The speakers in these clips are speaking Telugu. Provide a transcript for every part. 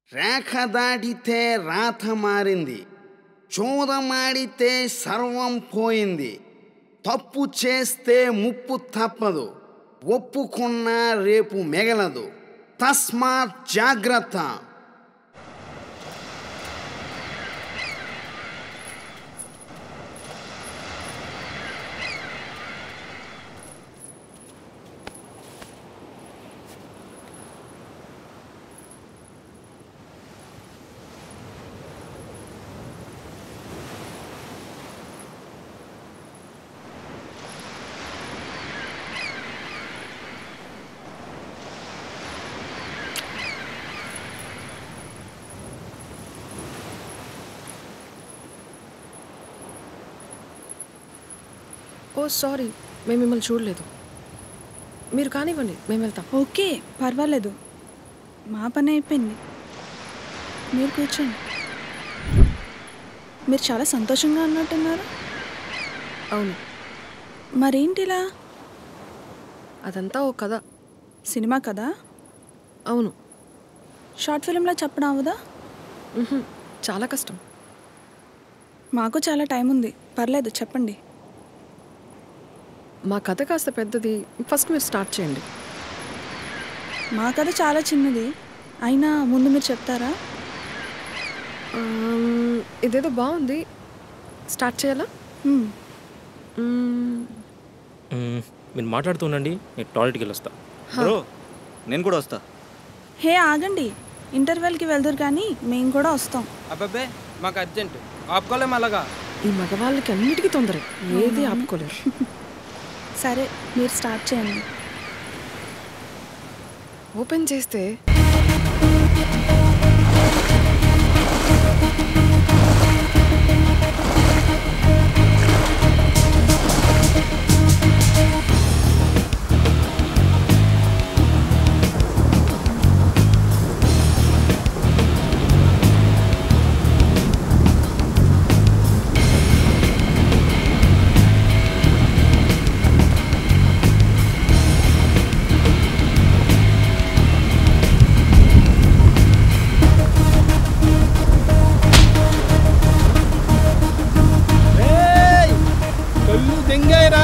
రేఖ దాటితే రాత మారింది చూదమాడితే సర్వం పోయింది తప్పు చేస్తే ముప్పు తప్పదు ఒప్పుకున్నా రేపు మిగలదు తస్మాత్ జాగ్రత్త ఓ సారీ మేము మిమ్మల్ని చూడలేదు మీరు కానివ్వండి మేము వెళ్తాం ఓకే పర్వాలేదు మా పని అయిపోయింది మీరు కూర్చోండి మీరు చాలా సంతోషంగా ఉన్నట్టున్నారు అవును మరేంటిలా అదంతా ఓ కథ సినిమా కదా అవును షార్ట్ ఫిల్మ్లా చెప్పడం అవదా మ్హూ. చాలా కష్టం మాకు చాలా టైం ఉంది పర్లేదు చెప్పండి మా కథ కాస్త పెద్దది ఫస్ట్ మీరు స్టార్ట్ చేయండి మా కథ చాలా చిన్నది అయినా ముందు మీరు చెప్తారా ఆమ్, ఇదేదో బాగుంది స్టార్ట్ చేయాలా మ్మ్. మ్మ్, మ్మ్. మీరు మాట్లాడుతూ ఉండండి నేను టాయిలెట్కి వెళ్ళొస్తా బ్రో నేను కూడా వస్తా హే ఆగండి ఇంటర్వెల్కి వెళ్దురు కానీ మేము కూడా వస్తాం అబ్బాబే మాకు అర్జెంట్ ఆపుకోలేం అలాగా ఈ మగవాళ్ళకి అన్నిటికీ తొందరే ఏది ఆపుకోలేరు సరే మీరు స్టార్ట్ చేయండి ఓపెన్ చేస్తే కళ్ళు దెంగాయరా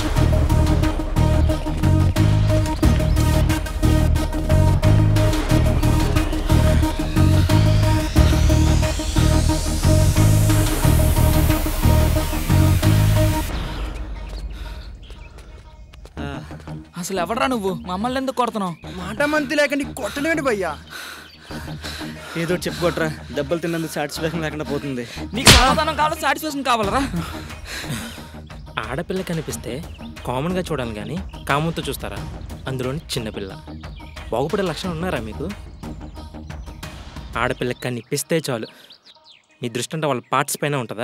అసలు ఎవడరా నువ్వు మమ్మల్ని ఎందుకు కొడుతున్నావు మాట మంతి లేకండి కొట్టలేండి భయ్యా ఏదో చెప్పుకోట్రా దెబ్బలు తిన్నందుకు సాటిస్ఫాక్షన్ లేకుండా పోతుంది నీకు సమాధానం కావాలి సాటిస్ఫాక్షన్ కావాలరా ఆడపిల్ల కనిపిస్తే కామన్గా చూడాలి కానీ కామంతో చూస్తారా అందులోని చిన్నపిల్ల బాగుపడే లక్షణం ఉన్నారా మీకు ఆడపిల్ల కనిపిస్తే చాలు మీ దృష్టి అంటే వాళ్ళ పార్ట్స్ పైన ఉంటుందా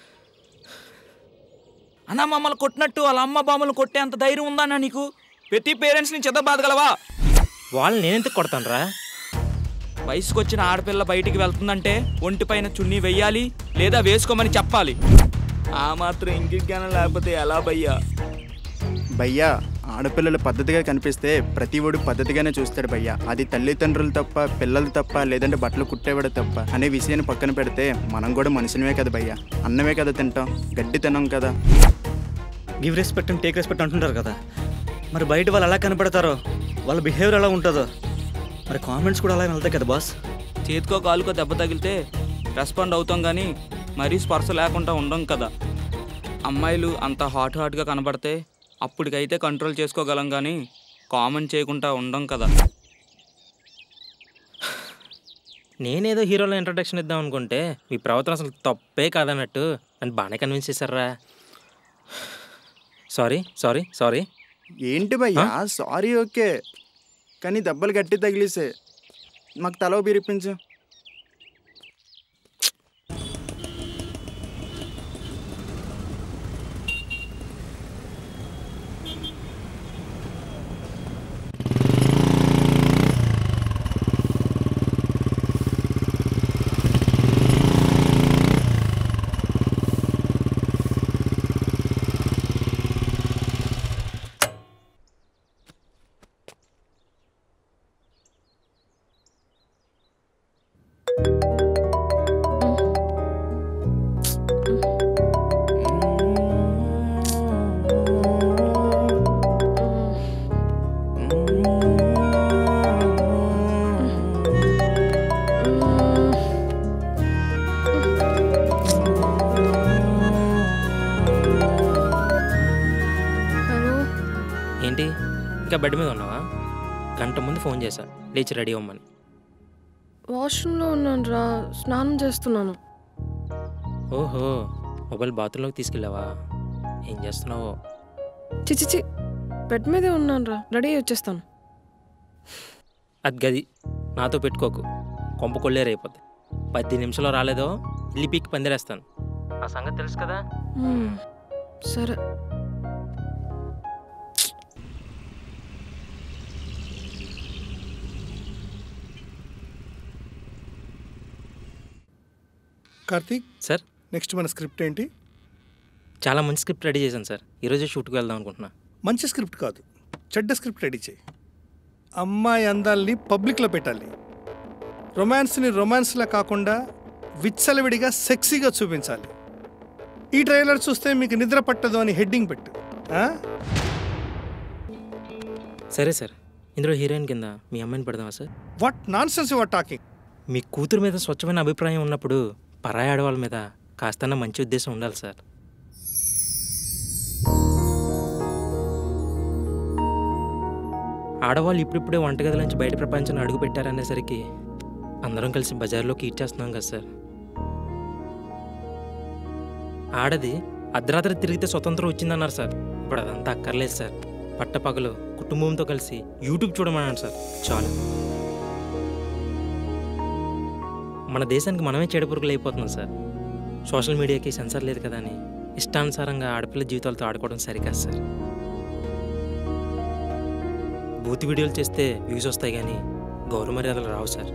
అన్న మమ్మల్ని కొట్టినట్టు వాళ్ళ అమ్మ బామ్మలు కొట్టే అంత ధైర్యం ఉందన్నా నీకు ప్రతి పేరెంట్స్ని చెత్త బాధగలవా వాళ్ళని నేనెందుకు కొడతాను వయసుకు వచ్చిన ఆడపిల్ల బయటికి వెళ్తుందంటే ఒంటిపైన చున్నీ వెయ్యాలి లేదా వేసుకోమని చెప్పాలి ఆ మాత్రం ఇంకిజ్ఞానం లేకపోతే ఎలా భయ్యా భయ్యా ఆడపిల్లలు పద్ధతిగా కనిపిస్తే ప్రతి ఒడు పద్ధతిగానే చూస్తాడు భయ్యా అది తల్లిదండ్రులు తప్ప పిల్లలు తప్ప లేదంటే బట్టలు కుట్టేవాడు తప్ప అనే విషయాన్ని పక్కన పెడితే మనం కూడా మనుషులమే కదా భయ్యా అన్నమే కదా తింటాం గడ్డి తినం కదా give respect and take respect అంటుంటారు కదా మరి బయట వాళ్ళు ఎలా కనపడతారో వాళ్ళ బిహేవియర్ ఎలా ఉంటుందో మరి కామెంట్స్ కూడా అలా వెళ్తాయి కదా బాస్ చేతికో కాలుకో దెబ్బ తగిలితే రెస్పాండ్ అవుతాం కానీ మరీ స్పర్శ లేకుండా ఉండం కదా అమ్మాయిలు అంత హాట్ హాట్గా కనబడితే అప్పటికైతే కంట్రోల్ చేసుకోగలం కానీ కామెంట్ చేయకుండా ఉండం కదా నేనేదో హీరోలో ఇంట్రడక్షన్ ఇద్దాం అనుకుంటే మీ ప్రవర్తన అసలు తప్పే కాదన్నట్టు అని బాగానే కన్విన్స్ చేశారా సారీ సారీ సారీ ఏంటి భయ్యా సారీ ఓకే కానీ దెబ్బలు గట్టి తగిలిసే మాకు తల బిరిపించు ఇంకా బెడ్ మీద ఉన్నావా గంట ముందు ఫోన్ చేశా లేచి రెడీ అవ్వమని వాష్రూమ్లో ఉన్నాను రా స్నానం చేస్తున్నాను ఓహో మొబైల్ బాత్రూంలోకి తీసుకెళ్ళావా ఏం చేస్తున్నావో చిచిచి బెడ్ మీదే ఉన్నాను రా రెడీ అయ్యి వచ్చేస్తాను అది గది నాతో పెట్టుకోకు కొంప కొల్లేరైపోద్ది పది నిమిషాలు రాలేదో ఇల్లి పీకి పందిరేస్తాను ఆ సంగతి తెలుసు కదా మ్మ్. సరే కార్తీక్ సార్ నెక్స్ట్ మన స్క్రిప్ట్ ఏంటి చాలా మంచి స్క్రిప్ట్ రెడీ చేశాను సార్ ఈరోజే షూట్కి వెళ్దాం అనుకుంటున్నా మంచి స్క్రిప్ట్ కాదు చెడ్డ స్క్రిప్ట్ రెడీ చేయి అమ్మాయి అందాల్ని పబ్లిక్లో పెట్టాలి రొమాన్స్ని రొమాన్స్లా కాకుండా విచ్చలవిడిగా సెక్సీగా చూపించాలి ఈ ట్రైలర్ చూస్తే మీకు నిద్ర పట్టదు అని హెడ్డింగ్ పెట్టు ఆ? సరే సార్ ఇందులో హీరోయిన్ కింద మీ అమ్మాయిని పెడదామా sir what nonsense your talking మీ కూతురు మీద స్వచ్ఛమైన అభిప్రాయం ఉన్నప్పుడు పరాయి ఆడవాళ్ళ మీద కాస్తన్న మంచి ఉద్దేశం ఉండాలి సార్ ఆడవాళ్ళు ఇప్పుడిప్పుడే వంటగది నుంచి బయట ప్రపంచాన్ని అడుగు పెట్టారనేసరికి అందరం కలిసి బజార్లోకి ఇచ్చేస్తున్నాం కదా సార్ ఆడది అర్ధరాత్రి తిరిగితే స్వతంత్రం వచ్చిందన్నారు సార్ ఇప్పుడు అదంతా అక్కర్లేదు సార్ పట్టపగలు కుటుంబంతో కలిసి యూట్యూబ్ చూడమన్నాను సార్ చాలు మన దేశానికి మనమే చెడుపురుగులు అయిపోతున్నాం సార్ సోషల్ మీడియాకి సెన్సార్ లేదు కదా అని ఇష్టానుసారంగా ఆడపిల్ల జీవితాలతో ఆడుకోవడం సరికాదు సార్ బూతి వీడియోలు చేస్తే వ్యూస్ వస్తాయి కానీ గౌరవ మర్యాదలు రావు సార్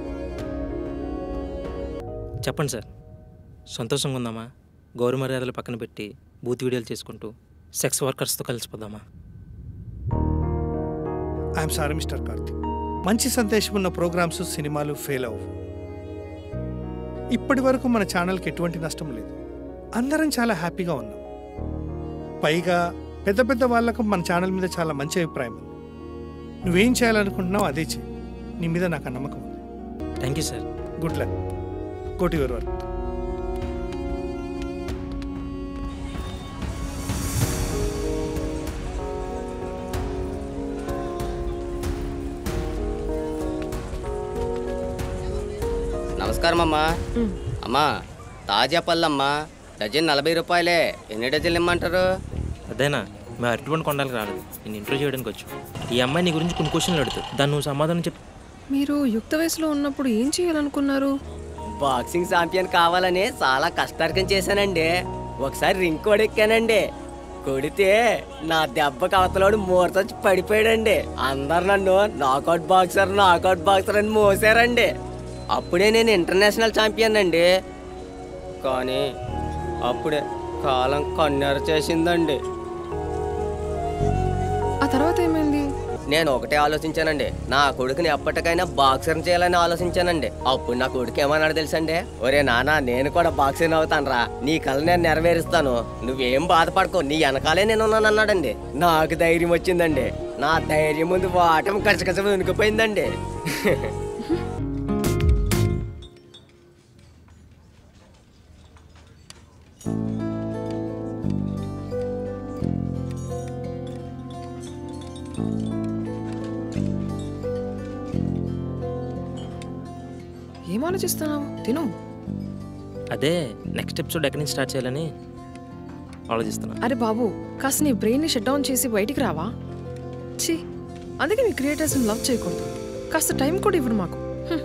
చెప్పండి సార్ సంతోషంగా ఉందామా గౌరవ మర్యాదలు పక్కన పెట్టి బూతి వీడియోలు చేసుకుంటూ సెక్స్ వర్కర్స్తో కలిసిపోదామా ఐఎమ్ సారీ మిస్టర్ కార్తీక్ మంచి సందేశం ఉన్న ప్రోగ్రామ్స్ సినిమాలు ఫెయిల్ అవ్వవు ఇప్పటి వరకు మన ఛానల్కి ఎటువంటి నష్టం లేదు అందరం చాలా హ్యాపీగా ఉన్నాం పైగా పెద్ద పెద్ద వాళ్ళకు మన ఛానల్ మీద చాలా మంచి అభిప్రాయం ఉంది నువ్వేం చేయాలనుకుంటున్నావు అదే చెయ్యి నీ మీద నాకు ఆ నమ్మకం ఉంది thank you sir good luck కోటి యువర్ వర్క్ నమస్కారం అమ్మా మ్. అమ్మా తాజా పళ్ళమ్మా డజన్ నలభై రూపాయలే ఎన్ని డజన్లు ఇమ్మంటారు అదేనా మేము అరటిపండు కొండలకు రాలేదు నేను ఇంటర్వ్యూ చేయడానికి వచ్చు ఈ అమ్మాయి నీ గురించి కొన్ని క్వశ్చన్లు అడుగుతుంది దాన్ని నువ్వు సమాధానం చెప్పి మీరు యుక్త వయసులో ఉన్నప్పుడు ఏం చేయాలనుకున్నారు బాక్సింగ్ ఛాంపియన్ కావాలని చాలా కష్టార్కం చేశానండి ఒకసారి రింగ్ కూడా ఎక్కానండి కొడితే నా దెబ్బకి అవతలోడు మూర్తొచ్చి పడిపోయాడండి అందరు నన్ను నాకౌట్ బాక్సర్ నాకౌట్ బాక్సర్ అని మోసారండి అప్పుడే నేను ఇంటర్నేషనల్ ఛాంపియన్ అండి కానీ అప్పుడే కాలం కన్నెర చేసిందండి ఆ తర్వాత ఏమైంది నేను ఒకటే ఆలోచించానండి నా కొడుకుని ఎప్పటికైనా బాక్సర్ చేయాలని ఆలోచించానండి అప్పుడు నా కొడుకు ఏమన్నాడు తెలుసండి ఒరే నాన్న నేను కూడా బాక్సర్ అవుతానురా నీ కళ నేను నెరవేరుస్తాను నువ్వేం బాధపడకో నీ వెనకాలే నేను ఉన్నాను అన్నాడండి నాకు ధైర్యం వచ్చిందండి నా ధైర్యం ముందు వాటం కచకచ వణికిపోయిందండి ఏం ఆలోచిస్తున్నావు తిను అదే నెక్స్ట్ ఎపిసోడ్ ఎక్కడి నుంచి స్టార్ట్ చేయాలని ఆలోచిస్తున్నా అరే బాబు కాస్త నీ బ్రెయిన్ని షట్ డౌన్ చేసి బయటికి రావా ఛీ అందుకే మీ క్రియేటర్స్ని లవ్ చేయకూడదు కాస్త టైం కూడా ఇవ్వరు మాకు హ్మ్.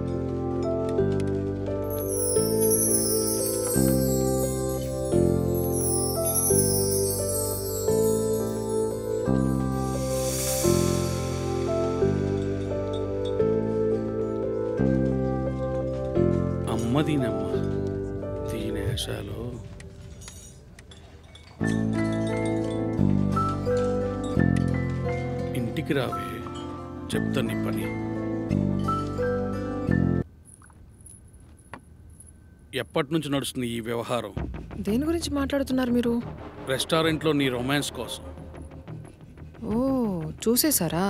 అమ్మ దీనమ్మ దీని వేషాలు ఇంటికి రావే చెప్తా నీ పని ఎప్పటి నుంచి నడుస్తుంది ఈ వ్యవహారం దేని గురించి మాట్లాడుతున్నారు మీరు రెస్టారెంట్లో నీ రొమాన్స్ కోసం ఓ చూసేశారా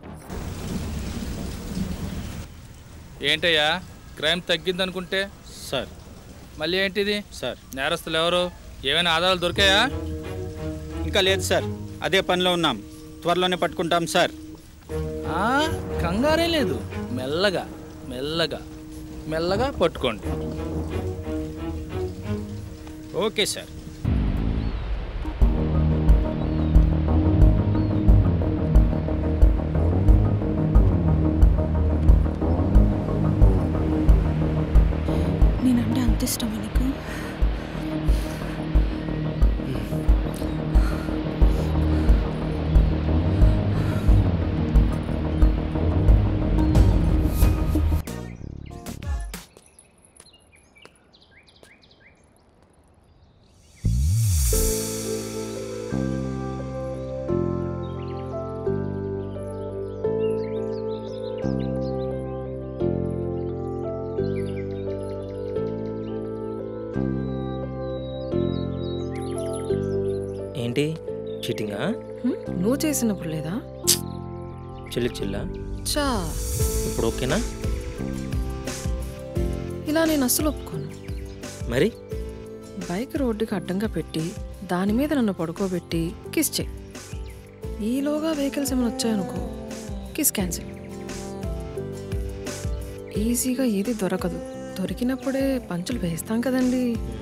ఏంటయ్యా క్రైమ్ తగ్గిందనుకుంటే సార్ మళ్ళీ ఏంటిది సార్ నేరస్తులు ఎవరు ఏమైనా ఆధారాలు దొరికాయా ఇంకా లేదు సార్ అదే పనిలో ఉన్నాం త్వరలోనే పట్టుకుంటాం సార్ ఆ, కంగారే లేదు మెల్లగా మెల్లగా మెల్లగా పట్టుకోండి ఓకే సార్ నేనంటే అంత ఇష్టమా నీకు ఏంటి చీటింగా హ్మ్? నువ్వు చేసినప్పుడు లేదా చెల్లి చిల్ల చా ఇప్పుడు ఓకేనా ఇలా నేను అస్సలు ఒప్పుకోను మరి బైక్ రోడ్డుకి అడ్డంగా పెట్టి దాని మీద నన్ను పడుకోబెట్టి కిస్ చేయి ఈలోగా వెహికల్స్ ఏమైనా వచ్చాయనుకో కిస్ క్యాన్సిల్ ఈజీగా ఏది దొరకదు దొరికినప్పుడే పంచులు వేస్తాం కదండి